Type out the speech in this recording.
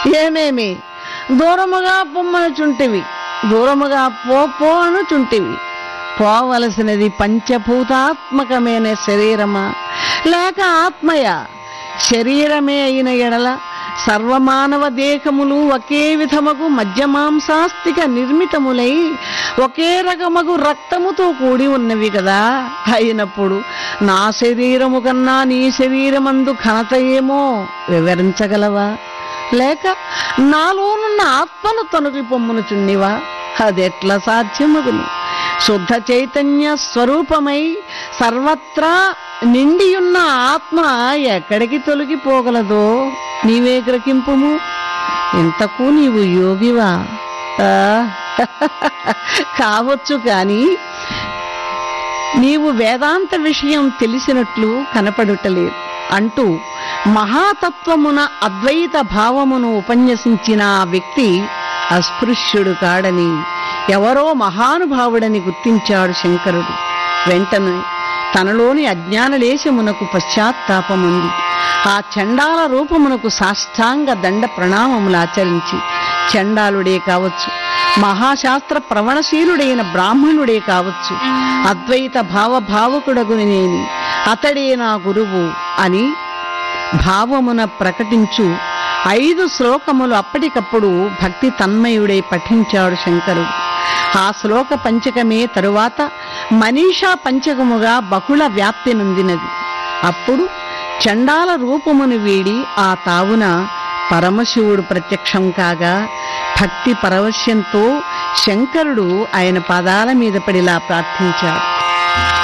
ఏమేమి దూరముగా పొమ్మనుచుంటివి దూరముగా పో పో అనుచుంటివి పోవలసినది పంచభూతాత్మకమైన శరీరమా లేక ఆత్మయ శరీరమే అయిన ఎడల సర్వమానవ దేహములు ఒకే విధముగు మధ్యమాంసాస్తిక నిర్మితములై ఒకే రకమగు రక్తముతో కూడి ఉన్నవి కదా అయినప్పుడు నా శరీరము కన్నా నీ శరీరమందు ఘనత ఏమో వివరించగలవా లేక నాలోనున్న ఆత్మను తొలగి పొమ్మును చున్నివా అదెట్లా సాధ్యమగును శుద్ధ చైతన్య స్వరూపమై సర్వత్రా నిండియున్న ఆత్మ ఎక్కడికి తొలగిపోగలదో నీవే గ్రహింపుము ఇంతకు నీవు యోగివా ఆ, కావచ్చు కానీ నీవు వేదాంత విషయం తెలిసినట్లు కనపడుటలేదు అంటూ మహాతత్వమున అద్వైత భావమును ఉపన్యసించిన ఆ వ్యక్తి అస్పృశ్యుడు కాడని ఎవరో మహానుభావుడని గుర్తించాడు శంకరుడు వెంటనే తనలోని అజ్ఞానలేశమునకు పశ్చాత్తాపముంది ఆ చండాల రూపమునకు సాష్టాంగ దండ ప్రణామములు ఆచరించి చండాలుడే కావచ్చు మహాశాస్త్ర ప్రవణశీలుడైన బ్రాహ్మణుడే కావచ్చు అద్వైత భావభావకుడగుని నేని అతడే నా గురువు అని భావమున ప్రకటించు ఐదు శ్లోకములు అప్పటికప్పుడు భక్తి తన్మయుడై పఠించాడు శంకరుడు ఆ శ్లోక పంచకమే తరువాత మనీషా పంచకముగా బహుళ వ్యాప్తి నొందినది అప్పుడు చండాల రూపమును వీడి ఆ తావున పరమశివుడు ప్రత్యక్షం కాగా భక్తి పరవశ్యంతో శంకరుడు ఆయన పాదాల మీద పడిలా ప్రార్థించాడు